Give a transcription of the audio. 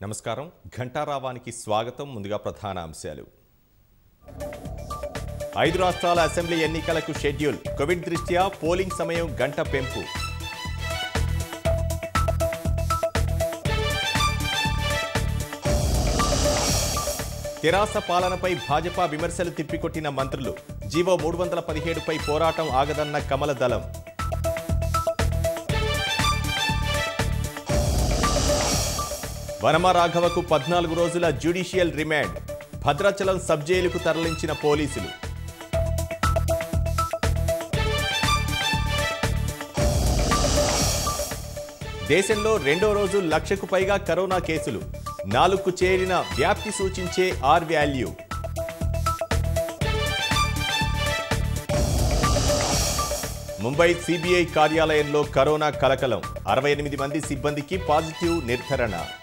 నమస్కారం ఘంటారావానికి స్వాగతం ముందుగా ప్రధాన అంశాలు ఐదు రాష్ట్రాల అసెంబ్లీ ఎన్నికలకు షెడ్యూల్ కోవిడ్ దృష్ట్యా పోలింగ్ సమయం గంట పెంపు తెరాస పాలనపై భాజపా విమర్శలు తిప్పికొట్టిన మంత్రులు జీవో మూడు వందల పదిహేడుపై పోరాటం ఆగదన్న కమల దళం వనమ రాఘవకు పద్నాలుగు రోజుల జ్యుడిషియల్ రిమాండ్ భద్రాచలం సబ్ జైలుకు తరలించిన పోలీసులు దేశంలో రెండో రోజు లక్షకు పైగా కరోనా కేసులు నాలుగుకు చేరిన వ్యాప్తి సూచించే ఆర్ వాల్యూ ముంబై సిబిఐ కార్యాలయంలో కరోనా కలకలం అరవై ఎనిమిది మంది సిబ్బందికి పాజిటివ్ నిర్ధారణ